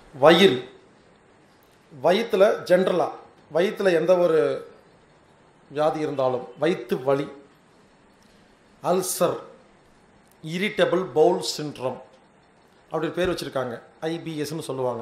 வயிறு வயிற்றில் ஜென்ரலாக வயிற்றில் எந்த ஒரு வியாதி இருந்தாலும் வயிற்று வலி அல்சர் இரிட்டபிள் பவுல் சின்ட்ரம் அப்படி பேர் வச்சுருக்காங்க ஐபிஎஸ்ன்னு சொல்லுவாங்க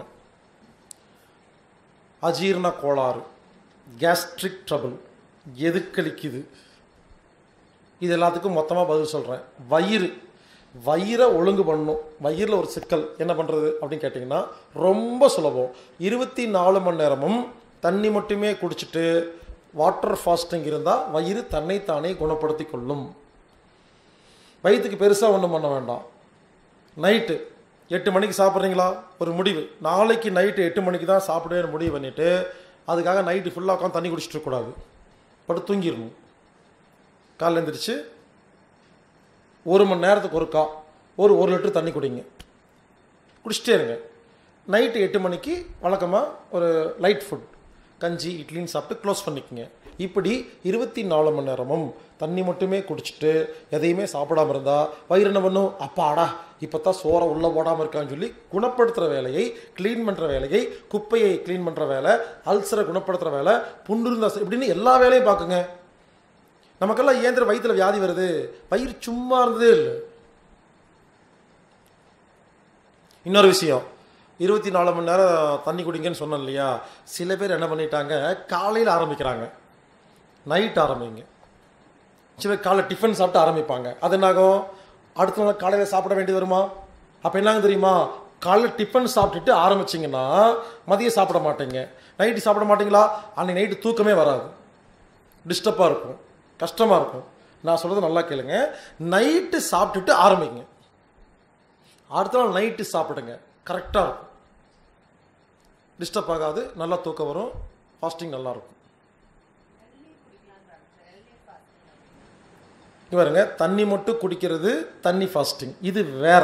அஜீரண கோளாறு கேஸ்ட்ரிக் ட்ரபிள் எதுக்களிக்குது இது எல்லாத்துக்கும் மொத்தமாக பதில் சொல்கிறேன் வயிறு வயிறை ஒழுங்கு பண்ணணும் வயிறில் ஒரு சிக்கல் என்ன பண்ணுறது அப்படின்னு கேட்டிங்கன்னா ரொம்ப சுலபம் இருபத்தி நாலு மணி நேரமும் தண்ணி மட்டுமே குடிச்சிட்டு வாட்டர் ஃபாஸ்டிங் இருந்தால் வயிறு தன்னைத்தானே குணப்படுத்தி கொள்ளும் வயிற்றுக்கு பெருசாக ஒன்றும் பண்ண வேண்டாம் நைட்டு எட்டு மணிக்கு சாப்பிட்றீங்களா ஒரு முடிவு நாளைக்கு நைட்டு எட்டு மணிக்கு தான் சாப்பிடுவேன்னு முடிவு பண்ணிவிட்டு அதுக்காக நைட்டு ஃபுல்லாக உட்காந்து தண்ணி குடிச்சிட்டு இருக்கக்கூடாது படுத்து தூங்கிடணும் காலைல எழுந்திரிச்சு ஒரு மணி நேரத்துக்கு ஒருக்கா ஒரு ஒரு லிட்டர் தண்ணி குடிங்க குடிச்சிட்டே இருங்க நைட்டு எட்டு மணிக்கு வழக்கமாக ஒரு லைட் ஃபுட் கஞ்சி இட்லின்னு சாப்பிட்டு க்ளோஸ் பண்ணிக்கங்க இப்படி இருபத்தி நாலு மணி நேரமும் தண்ணி மட்டுமே குடிச்சிட்டு எதையுமே சாப்பிடாம இருந்தால் வயிறு என்ன பண்ணும் அப்பாடா இப்போ தான் சோறை உள்ளே போடாமல் இருக்கான்னு சொல்லி குணப்படுத்துகிற வேலையை க்ளீன் பண்ணுற வேலையை குப்பையை க்ளீன் பண்ணுற வேலை அல்சரை குணப்படுத்துகிற வேலை புண்ணு இருந்தா சரி, இப்படின்னு எல்லா வேலையும் பார்க்குங்க நமக்கெல்லாம் ஏந்திர வயிற்றுல வியாதி வருது வயிறு சும்மா இருந்ததே இல்லை இன்னொரு விஷயம் இருபத்தி நாலு மணி நேரம் தண்ணி குடிங்கன்னு சொன்னேன் இல்லையா சில பேர் என்ன பண்ணிட்டாங்க காலையில் ஆரம்பிக்கிறாங்க நைட் ஆரம்பிங்க சில பேர் காலை டிஃபன் சாப்பிட்டு ஆரம்பிப்பாங்க அது என்னாகும் அடுத்த நாள் காலையில் சாப்பிட வேண்டியது வருமா அப்போ என்னாங்க தெரியுமா காலைல டிஃபன் சாப்பிட்டுட்டு ஆரம்பிச்சிங்கன்னா மதியம் சாப்பிட மாட்டீங்க நைட்டு சாப்பிட மாட்டீங்களா அன்னைக்கு நைட்டு தூக்கமே வராது டிஸ்டர்பாக இருக்கும் கஷ்டமாக இருக்கும் நான் சொல்கிறது நல்லா கேளுங்க நைட்டு சாப்பிட்டுட்டு ஆரம்பிங்க அடுத்த நாள் நைட்டு சாப்பிடுங்க கரெக்டாக இருக்கும் டிஸ்டர்ப் ஆகாது நல்லா தூக்கம் வரும் ஃபாஸ்டிங் நல்லா இருக்கும் இங்க பாருங்க தண்ணி மட்டும் குடிக்கிறது தண்ணி ஃபாஸ்டிங் இது வேற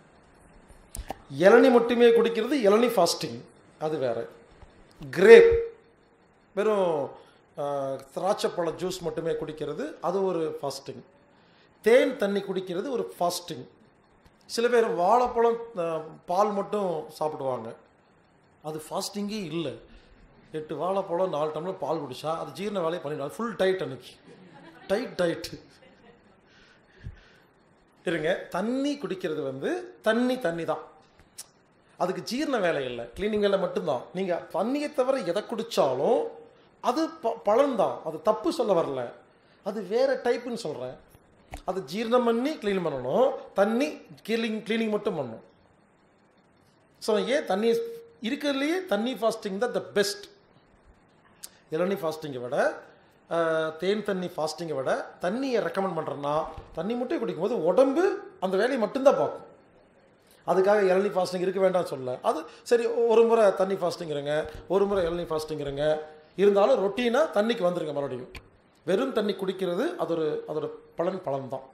இளநி மட்டுமே குடிக்கிறது இளநி ஃபாஸ்டிங் அது வேற கிரேப் வெறும் ஆஹ், திராட்சைப்பழ ஜூஸ் மட்டுமே குடிக்கிறது அது ஒரு ஃபாஸ்டிங் தேன் தண்ணி குடிக்கிறது ஒரு ஃபாஸ்டிங் சில பேர் வாழைப்பழம் ஆஹ், பால் மட்டும் சாப்பிடுவாங்க அது ஃபாஸ்டிங்கே இல்லை எட்டு வாழைப்பழம் நாலு டம்ளர் பால் குடிச்சா அது ஜீரண வேலையை பண்ணிடும் ஃபுல் டைட் அன்னைக்கு டைட் டயட்டு இருங்க தண்ணி குடிக்கிறது வந்து தண்ணி தண்ணி தான் அதுக்கு ஜீரண வேலை இல்லை கிளீனிங் வேலை மட்டும்தான் நீங்கள் தண்ணியை தவிர எதை குடித்தாலும் அது ப பலன்தான் அது தப்பு சொல்ல வரல அது வேற டைப்புன்னு சொல்கிறேன் அது ஜீரணம் பண்ணி க்ளீன் பண்ணணும் தண்ணி கிளீனிங் க்ளீனிங் மட்டும் பண்ணணும் ஸோ ஏன் தண்ணி இருக்கிறதுலையே தண்ணி ஃபாஸ்டிங் தான் த பெஸ்ட் இளநீ ஃபாஸ்டிங்கை விட அஹ், தேன் தண்ணி ஃபாஸ்டிங்கை விட தண்ணியை ரெக்கமெண்ட் பண்ணுறேன்னா தண்ணி மட்டும் குடிக்கும்போது உடம்பு அந்த வேலையை மட்டும்தான் பார்க்கும் அதுக்காக இளநீ ஃபாஸ்டிங் இருக்க வேண்டாம்னு சொல்ல அது சரி ஒரு முறை தண்ணி ஃபாஸ்டிங் இருங்க ஒரு முறை இளநீ ஃபாஸ்டிங் இருங்க இருந்தாலும் ரொட்டீனாக தண்ணிக்கு வந்துருங்க மறுபடியும் வெறும் தண்ணி குடிக்கிறது அது ஒரு அதோட பலன் பலன் தான்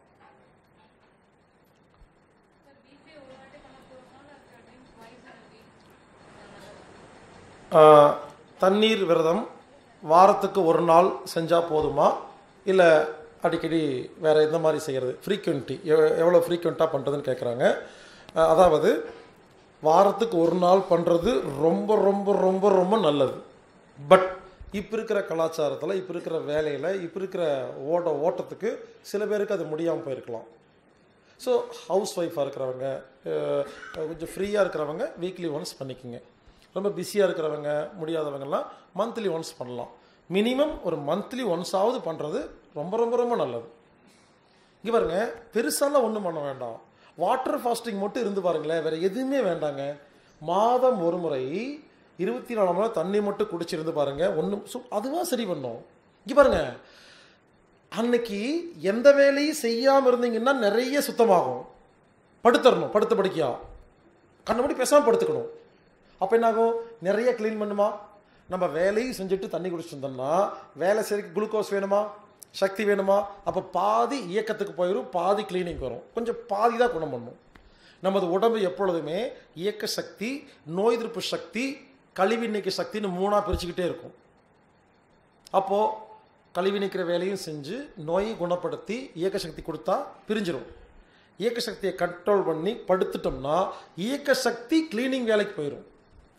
ஆஹ், தண்ணீர் விரதம் வாரத்துக்கு ஒரு நாள் செஞ்சால் போதுமா இல்லை அடிக்கடி வேறு எந்த மாதிரி செய்கிறது ஃப்ரீக்வெண்ட்டி எவ்வளோ ஃப்ரீக்வெண்ட்டாக பண்ணுறதுன்னு கேட்குறாங்க ஆஹ், அதாவது வாரத்துக்கு ஒரு நாள் பண்ணுறது ரொம்ப ரொம்ப ரொம்ப ரொம்ப நல்லது பட் இப்போ இருக்கிற கலாச்சாரத்தில் இப்போ இருக்கிற வேலையில் இப்போ இருக்கிற ஓட்ட ஓட்டத்துக்கு சில பேருக்கு அது முடியாமல் போயிருக்கலாம் ஸோ ஹவுஸ் ஒய்ஃபாக இருக்கிறவங்க அஹ், கொஞ்சம் ஃப்ரீயாக இருக்கிறவங்க வீக்லி ஒன்ஸ் பண்ணிக்கோங்க ரொம்ப பிஸியாக இருக்கிறவங்க முடியாதவங்கெல்லாம் மந்த்லி ஒன்ஸ் பண்ணலாம் மினிமம் ஒரு மந்த்லி ஒன்ஸாவது பண்ணுறது ரொம்ப ரொம்ப ரொம்ப நல்லது இங்கே பாருங்க பெருசாலாம் ஒன்றும் பண்ண வேண்டாம் வாட்டர் ஃபாஸ்டிங் மட்டும் இருந்து பாருங்களேன் வேற எதுவுமே வேண்டாங்க மாதம் ஒரு முறை இருபத்தி நாலு மணி நேரம் தண்ணி மட்டும் குடிச்சிருந்து பாருங்க ஒன்றும் சு அதுவாக சரி பண்ணும் இங்கே பாருங்க அன்னைக்கு எந்த வேலையும் செய்யாமல் இருந்தீங்கன்னா நிறைய சுத்தமாகும் படுத்துடணும் படுத்த படுக்கையா கண்ணை மூடி பேசாமல் படுத்துக்கணும் அப்போ என்னாகும் நிறைய க்ளீன் பண்ணுமா நம்ம வேலையும் செஞ்சுட்டு தண்ணி குடிச்சிட்டு இருந்தோம்னா வேலை செய்யறதுக்கு குளுக்கோஸ் வேணுமா சக்தி வேணுமா அப்போ பாதி இயக்கத்துக்கு போயிடும் பாதி கிளீனிங் வரும் கொஞ்சம் பாதி தான் குணம் பண்ணும் நமது உடம்பு எப்பொழுதுமே இயக்க சக்தி நோய் எதிர்ப்பு சக்தி கழிவு நீக்க சக்தின்னு மூணாக பிரிச்சுக்கிட்டே இருக்கும் அப்போது கழிவு நீக்கிற வேலையும் செஞ்சு நோயை குணப்படுத்தி இயக்க சக்தி கொடுத்தா பிரிஞ்சிடும் இயக்க சக்தியை கண்ட்ரோல் பண்ணி படுத்துட்டோம்னா இயக்க சக்தி க்ளீனிங் வேலைக்கு போயிடும்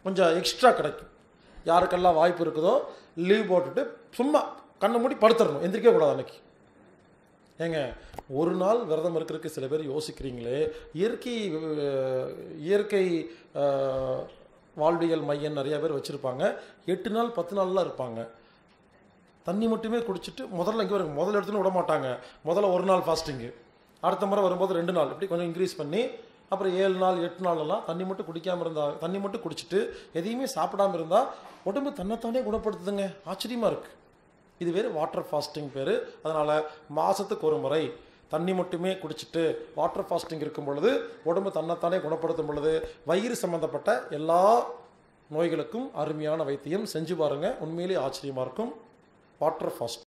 கொஞ்சம் எக்ஸ்ட்ரா கிடைக்கும் யாருக்கெல்லாம் வாய்ப்பு இருக்குதோ லீவ் போட்டுட்டு சும்மா கண்ணை மூடி படுத்துடணும் எந்திரிக்க கூடாது அன்னைக்கு ஏங்க ஒரு நாள் விரதம் இருக்கிறதுக்கு சில பேர் யோசிக்கிறீங்களே இயற்கை அஹ், இயற்கை அஹ், வாழ்வியல் மையம் நிறைய பேர் வச்சுருப்பாங்க எட்டு நாள் பத்து நாள்லாம் இருப்பாங்க தண்ணி மட்டுமே குடிச்சிட்டு முதல்ல இங்கே வருங்க முதல்ல எடுத்துன்னு விட மாட்டாங்க முதல்ல ஒரு நாள் ஃபாஸ்டிங்கு அடுத்த முறை வரும்போது ரெண்டு நாள் இப்படி கொஞ்சம் இன்க்ரீஸ் பண்ணி அப்புறம் ஏழு நாள் எட்டு நாளெல்லாம் தண்ணி மட்டும் குடிக்காமல் இருந்தா தண்ணி மட்டும் குடிச்சிட்டு எதையுமே சாப்பிடாம இருந்தால் உடம்பு தன்னைத்தானே குணப்படுத்துதுங்க ஆச்சரியமாக இருக்குது இது பேர் வாட்டர் ஃபாஸ்டிங் பேர் அதனால் மாதத்துக்கு ஒரு முறை தண்ணி மட்டுமே குடிச்சிட்டு வாட்டர் ஃபாஸ்டிங் இருக்கும் பொழுது உடம்பு தன்னைத்தானே குணப்படுத்தும் பொழுது வயிறு சம்பந்தப்பட்ட எல்லா நோய்களுக்கும் அருமையான வைத்தியம் செஞ்சு பாருங்கள் உண்மையிலேயே ஆச்சரியமாக இருக்கும் வாட்டர் ஃபாஸ்ட்